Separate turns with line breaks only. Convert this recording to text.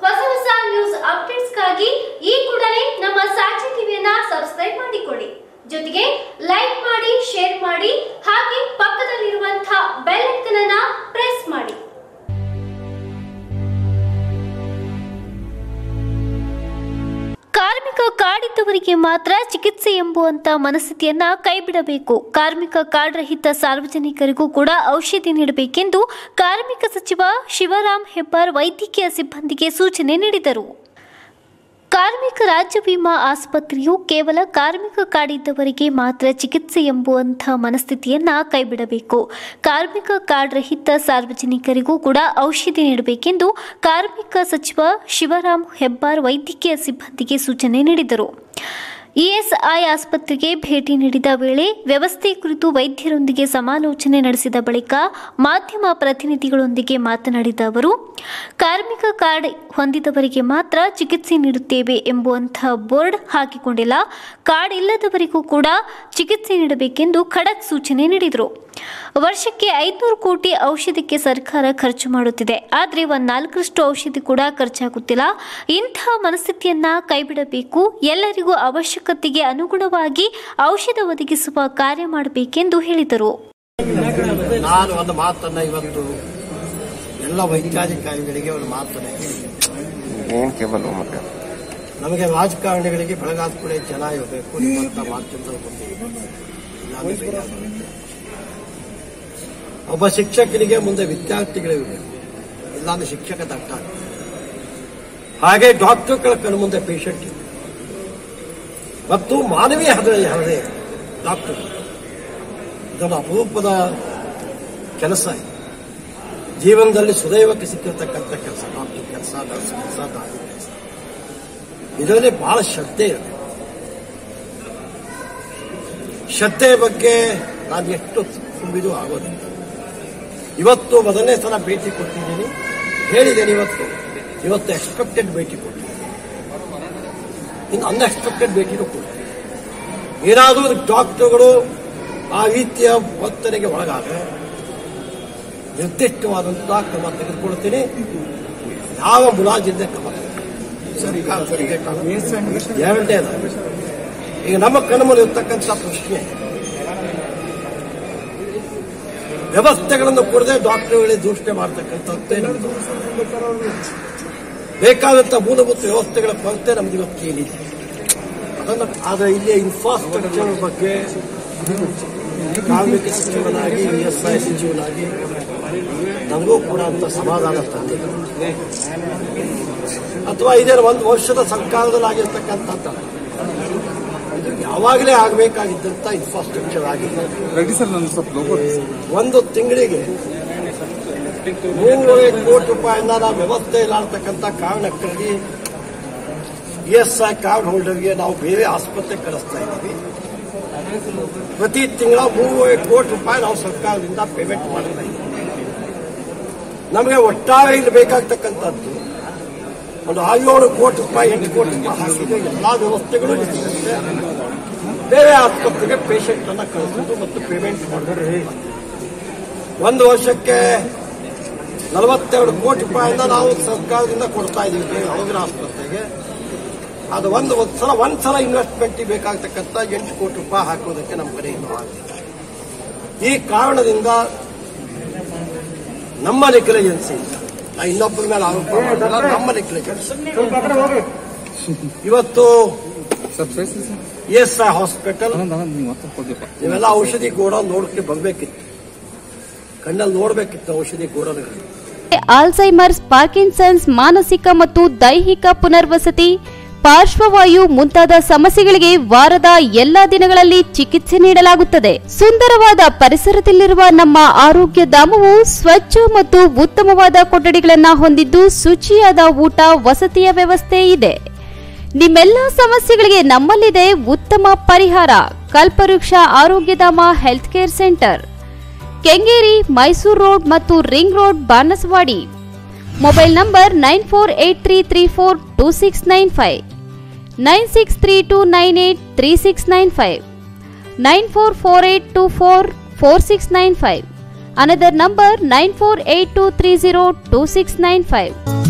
ಹೊಸ ಹೊಸ ನ್ಯೂಸ್ ಅಪ್ಡೇಟ್ಸ್ಗಾಗಿ ಈ ಕೂಡಲೇ ನಮ್ಮ ಸಾಕ್ಷಿ ಟಿವಿಯನ್ನ ಸಬ್ಸ್ಕ್ರೈಬ್ ಮಾಡಿಕೊಳ್ಳಿ ಜೊತೆಗೆ ಲೈಕ್ ಮಾಡಿ ಶೇರ್ ಮಾಡಿ ಹಾಗೆ ಪಕ್ಕದಲ್ಲಿರುವಂತಹ ಬೆಲ್ ಐಕನ್ ಅನ್ನ ಪ್ರೆಸ್ ಮಾಡಿ ಕಾರ್ಮಿಕ ಕಾರ್ಡಿದ್ದವರಿಗೆ ಮಾತ್ರ ಚಿಕಿತ್ಸೆ ಎಂಬುವಂತ ಮನಸ್ಥಿತಿಯನ್ನ ಕೈಬಿಡಬೇಕು ಕಾರ್ಮಿಕ ಕಾರ್ಡ್ ರಹಿತ ಸಾರ್ವಜನಿಕರಿಗೂ ಕೂಡ ಔಷಧಿ ನೀಡಬೇಕೆಂದು ಕಾರ್ಮಿಕ ಸಚಿವ ಶಿವರಾಂ ಹೆಬ್ಬಾರ್ ವೈದ್ಯಕೀಯ ಸಿಬ್ಬಂದಿಗೆ ಸೂಚನೆ ನೀಡಿದರು ಕಾರ್ಮಿಕ ರಾಜ್ಯ ವಿಮಾ ಆಸ್ಪತ್ರೆಯು ಕೇವಲ ಕಾರ್ಮಿಕ ಕಾರ್ಡಿದ್ದವರಿಗೆ ಮಾತ್ರ ಚಿಕಿತ್ಸೆ ಎಂಬುವಂಥ ಮನಸ್ಥಿತಿಯನ್ನ ಕೈಬಿಡಬೇಕು ಕಾರ್ಮಿಕ ಕಾರ್ಡ್ ರಹಿತ ಸಾರ್ವಜನಿಕರಿಗೂ ಕೂಡ ಔಷಧಿ ನೀಡಬೇಕೆಂದು ಕಾರ್ಮಿಕ ಸಚಿವ ಶಿವರಾಂ ಹೆಬ್ಬಾರ್ ವೈದ್ಯಕೀಯ ಸಿಬ್ಬಂದಿಗೆ ಸೂಚನೆ ನೀಡಿದರು ಇಎಸ್ಐ ಆಸ್ಪತ್ರೆಗೆ ಭೇಟಿ ನೀಡಿದ ವೇಳೆ ವ್ಯವಸ್ಥೆ ಕುರಿತು ವೈದ್ಯರೊಂದಿಗೆ ಸಮಾಲೋಚನೆ ನಡೆಸಿದ ಬಳಿಕ ಮಾಧ್ಯಮ ಪ್ರತಿನಿಧಿಗಳೊಂದಿಗೆ ಮಾತನಾಡಿದ ಅವರು ಕಾರ್ಮಿಕ ಕಾರ್ಡ್ ಹೊಂದಿದವರಿಗೆ ಮಾತ್ರ ಚಿಕಿತ್ಸೆ ನೀಡುತ್ತೇವೆ ಎಂಬುವಂತಹ ಬೋರ್ಡ್ ಹಾಕಿಕೊಂಡಿಲ್ಲ ಕಾರ್ಡ್ ಇಲ್ಲದವರಿಗೂ ಕೂಡ ಚಿಕಿತ್ಸೆ ನೀಡಬೇಕೆಂದು ಖಡಕ್ ಸೂಚನೆ ನೀಡಿದರು ವರ್ಷಕ್ಕೆ ಐದುನೂರು ಕೋಟಿ ಔಷಧಿಗೆ ಸರ್ಕಾರ ಖರ್ಚು ಮಾಡುತ್ತಿದೆ ಆದರೆ ಒಂದು ನಾಲ್ಕರಷ್ಟು ಔಷಧಿ ಕೂಡ ಖರ್ಚಾಗುತ್ತಿಲ್ಲ ಇಂತಹ ಮನಸ್ಥಿತಿಯನ್ನ ಕೈಬಿಡಬೇಕು ಎಲ್ಲರಿಗೂ ಅವಶ್ಯಕತೆಗೆ ಅನುಗುಣವಾಗಿ ಔಷಧ ಒದಗಿಸುವ ಕಾರ್ಯ ಮಾಡಬೇಕೆಂದು ಹೇಳಿದರು
ನಾನು ಒಂದು ಮಾತನ್ನ ಇವತ್ತು ಎಲ್ಲ ವೈಜ್ಞಾನಿಕಾರಿಗಳಿಗೆ ಒಂದು ಮಾತನ್ನ ಹೇಳಿ
ಏನ್ ಕೇಬಲ್ ಮತ್ತೆ
ನಮಗೆ ರಾಜಕಾರಣಿಗಳಿಗೆ ಬೆಳಗಾದ ಕೂಡ ಜನ ಇರಬೇಕು ನಿಮ್ಮಂತ ಮಾಧ್ಯಮದ ಮುಂದೆ ಇಲ್ಲಾಂದ್ರೆ ಬೇಜಾರಾಗುತ್ತೆ. ಒಬ್ಬ ಶಿಕ್ಷಕನಿಗೆ ಮುಂದೆ ವಿದ್ಯಾರ್ಥಿಗಳು ಇರಬೇಕು ಇಲ್ಲಾಂದ್ರೆ ಶಿಕ್ಷಕ ದಟ್ಟ ಹಾಗೆ ಡಾಕ್ಟರ್ಗಳ ಕಣ್ಣು ಮುಂದೆ ಪೇಷಂಟ್ ಇರಬೇಕು ಮತ್ತು ಮಾನವೀಯ ಹೃದಯ ಹೃದಯ ಡಾಕ್ಟರ್ ಇದೊಂದು ಅಪರೂಪದ ಕೆಲಸ ಇದು ಜೀವನದಲ್ಲಿ ಸುದೈವಕ್ಕೆ ಸಿಕ್ಕಿರ್ತಕ್ಕಂಥ ಕೆಲಸ ಡಾಕ್ಟರ್ ಕೆಲಸ ನರ್ಸ್ ಕೆಲಸ ದಾರಿ ಕೆಲಸ ಇದರಲ್ಲಿ ಬಹಳ ಶ್ರದ್ಧೆ ಇರಬೇಕು ಶ್ರದ್ಧೆಯ ಬಗ್ಗೆ ನಾನು ಎಷ್ಟು ತುಂಬಿದು ಆಗೋದಿಲ್ಲ ಇವತ್ತು ಮೊದಲನೇ ಸಲ ಭೇಟಿ ಕೊಟ್ಟಿದ್ದೀನಿ ಹೇಳಿದ್ದೇನೆ ಇವತ್ತು ಇವತ್ತು ಎಕ್ಸ್ಪೆಕ್ಟೆಡ್ ಭೇಟಿ ಕೊಟ್ಟಿದ್ದೀನಿ ಇನ್ನು ಅನ್ಎಕ್ಸ್ಪೆಕ್ಟೆಡ್ ಭೇಟಿನೂ ಕೊಡ್ತೀನಿ ಏನಾದರೂ ಡಾಕ್ಟರ್ಗಳು ಆ ರೀತಿಯ ವರ್ತನೆಗೆ ಒಳಗಾದರೆ ನಿರ್ದಿಷ್ಟವಾದಂತಹ ಕ್ರಮ ತೆಗೆದುಕೊಳ್ತೀನಿ ಯಾವ ಮುಲಾಜಿಂದ ಕ್ರಮ ತೆಗೆದುಕೊಳ್ತೀನಿ. ಎರಡನೇದು ಈಗ ನಮ್ಮ ಕಣ್ಮಲ್ಲಿ ಇರ್ತಕ್ಕಂಥ ಪ್ರಶ್ನೆ ವ್ಯವಸ್ಥೆಗಳನ್ನು ಕೊಡದೆ ಡಾಕ್ಟರ್ಗಳೇ ದೂಷಣೆ ಮಾಡ್ತಕ್ಕಂಥದ್ದೇ ನಮ್ದು ಬೇಕಾದಂಥ ಮೂಲಭೂತ ವ್ಯವಸ್ಥೆಗಳ ಕೊರತೆ ನಮ್ದು ಇವತ್ತು ಏನಿದೆ ಅದನ್ನು ಆದರೆ ಇಲ್ಲಿಯ ಇನ್ಫ್ರಾಸ್ಟ್ರಕ್ಚರ್ ಬಗ್ಗೆ ಕಾರ್ಮಿಕ ಸಚಿವನಾಗಿ ಎಸ್ ಐ ಸಚಿವನಾಗಿ ನನಗೂ ಕೂಡ ಅಂತ ಸಮಾಧಾನ ತಂದಿಲ್ಲ ಅಥವಾ ಇದೇನು ಒಂದು ವರ್ಷದ ಸರ್ಕಾರದಲ್ಲಿ ಆಗಿರ್ತಕ್ಕಂಥದ್ದಲ್ಲ ಇದು ಯಾವಾಗಲೇ ಆಗಬೇಕಾಗಿದ್ದಂಥ ಇನ್ಫ್ರಾಸ್ಟ್ರಕ್ಚರ್ ಆಗಿದೆ
ರೆಡ್ಡಿ ಸರ್ ನನ್ನ ಸ್ವಲ್ಪ ಲೋಗೋ
ಒಂದು ತಿಂಗಳಿಗೆ ಮೂರುವರೆ ಕೋಟಿ ರೂಪಾಯಿನ ನಾವು ವ್ಯವಸ್ಥೆ ಇಲ್ಲ ಅಂತಕ್ಕಂಥ ಕಾರಣಕ್ಕಾಗಿ ಇ ಎಸ್ ಐ ಕಾರ್ಡ್ ಹೋಲ್ಡರ್ಗೆ ನಾವು ಬೇರೆ ಆಸ್ಪತ್ರೆಗೆ ಕಳಿಸ್ತಾ ಇದ್ದೀವಿ ಪ್ರತಿ ತಿಂಗಳ ಮೂರುವರೆ ಕೋಟಿ ರೂಪಾಯಿ ನಾವು ಸರ್ಕಾರದಿಂದ ಪೇಮೆಂಟ್ ಮಾಡ್ತಾ ಇದ್ದೀವಿ ನಮಗೆ ಒಟ್ಟಾರೆ ಇಲ್ಲಿ ಬೇಕಾಗ್ತಕ್ಕಂಥದ್ದು ಒಂದು ಆರೇಳು ಕೋಟಿ ರೂಪಾಯಿ ಎಂಟು ಕೋಟಿ ರೂಪಾಯಿ ಹಾಕಿದ್ರೆ ಎಲ್ಲಾ ವ್ಯವಸ್ಥೆಗಳು ಇಲ್ಲಿ ಸಿಗುತ್ತೆ ಬೇರೆ ಆಸ್ಪತ್ರೆಗೆ ಪೇಷಂಟ್ ಅನ್ನ ಕಳಿಸೋದು ಮತ್ತು ಪೇಮೆಂಟ್ ಮಾಡೋದು ಒಂದು ವರ್ಷಕ್ಕೆ ನಲವತ್ತೆರಡು ಕೋಟಿ ರೂಪಾಯಿನ ನಾವು ಸರ್ಕಾರದಿಂದ ಕೊಡ್ತಾ ಇದ್ದೀವಿ ಬೇರೆ ಯಾವುದೇ ಆಸ್ಪತ್ರೆಗೆ ಅದು ಒಂದು ಒಂದು ಸಲ ಒಂದು ಸಲ ಇನ್ವೆಸ್ಟ್ಮೆಂಟ್ ಬೇಕಾಗ್ತಕ್ಕಂಥ ಎಂಟು ಕೋಟಿ ರೂಪಾಯಿ ಹಾಕೋದಕ್ಕೆ ನಮ್ಮ ಕಡೆ ಇನ್ನೂ ಆಗಿಲ್ಲ ಈ ಕಾರಣದಿಂದ ನಮ್ಮ ನೆಗ್ಲಿಜೆನ್ಸಿ ನಾ ಇನ್ನೊಬ್ಬರ ಮೇಲೆ ಆರೋಪ ಮಾಡಲ್ಲ ನಮ್ಮ ನೆಗ್ಲಿಜೆನ್ಸಿ ಇವತ್ತು
sir face
S I hospital
ನೀವು ಮತ್ತೆ ಕೊಡ್ಬೇಕು
ನೀವೆಲ್ಲ ಔಷಧಿ ಗೋಡೌನ್ ನೋಡಕ್ಕೆ ಬರಬೇಕಿತ್ತು ಕಣ್ಣಲ್ಲಿ ನೋಡ್ಬೇಕಿತ್ತು ಔಷಧಿ ಗೋಡೌನ್ಗಳು
ಆಲ್ಝೈಮರ್ಸ್ ಪಾರ್ಕಿನ್ಸನ್ಸ್ ಮಾನಸಿಕ ಮತ್ತು ದೈಹಿಕ ಪುನರ್ವಸತಿ ಪಾರ್ಶ್ವವಾಯು ಮುಂತಾದ ಸಮಸ್ಯೆಗಳಿಗೆ ವಾರದ ಎಲ್ಲಾ ದಿನಗಳಲ್ಲಿ ಚಿಕಿತ್ಸೆ ನೀಡಲಾಗುತ್ತದೆ ಸುಂದರವಾದ ಪರಿಸರದಲ್ಲಿರುವ ನಮ್ಮ ಆರೋಗ್ಯ ಧಾಮವು ಸ್ವಚ್ಛ ಮತ್ತು ಉತ್ತಮವಾದ ಕೊಠಡಿಗಳನ್ನು ಹೊಂದಿದ್ದು ಶುಚಿಯಾದ ಊಟ ವಸತಿಯ ವ್ಯವಸ್ಥೆ ಇದೆ ನಿಮ್ಮೆಲ್ಲ ಸಮಸ್ಯೆಗಳಿಗೆ ನಮ್ಮಲ್ಲಿದೆ ಉತ್ತಮ ಪರಿಹಾರ Kalpavriksha Arogyadhama health care centre Kengeri Mysore road ಮತ್ತು ring road Banaswadi mobile number nine four eight three three four two six nine five nine six three two nine eight three six nine five nine four four eight two four four six nine five another number nine four eight two three zero two six nine five